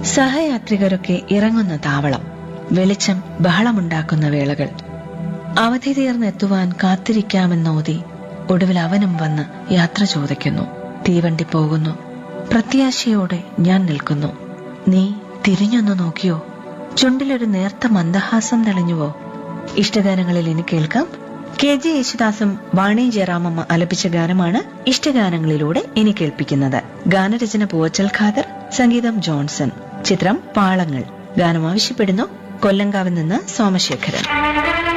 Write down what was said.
സഹയാത്രികരൊക്കെ ഇറങ്ങുന്ന താവളം വെളിച്ചം ബഹളമുണ്ടാക്കുന്ന വേളകൾ അവധി തീർന്നെത്തുവാൻ കാത്തിരിക്കാമെന്നോതി ഒടുവിൽ അവനും വന്ന് യാത്ര ചോദിക്കുന്നു തീവണ്ടി പോകുന്നു പ്രത്യാശയോടെ ഞാൻ നിൽക്കുന്നു നീ തിരിഞ്ഞൊന്നു നോക്കിയോ ചുണ്ടിലൊരു നേർത്ത മന്ദഹാസം തെളിഞ്ഞുവോ ഇഷ്ടഗാനങ്ങളിൽ ഇനി കേൾക്കാം കെ ജെ യേശുദാസും വാണി ജയറാമമ്മ ആലപിച്ച ഗാനമാണ് ഇഷ്ടഗാനങ്ങളിലൂടെ ഇനി കേൾപ്പിക്കുന്നത് ഗാനരചന പൂവച്ചൽ ഖാദർ സംഗീതം ജോൺസൺ ചിത്രം പാളങ്ങൾ ഗാനം ആവശ്യപ്പെടുന്നു കൊല്ലങ്കാവിൽ നിന്ന് സോമശേഖരൻ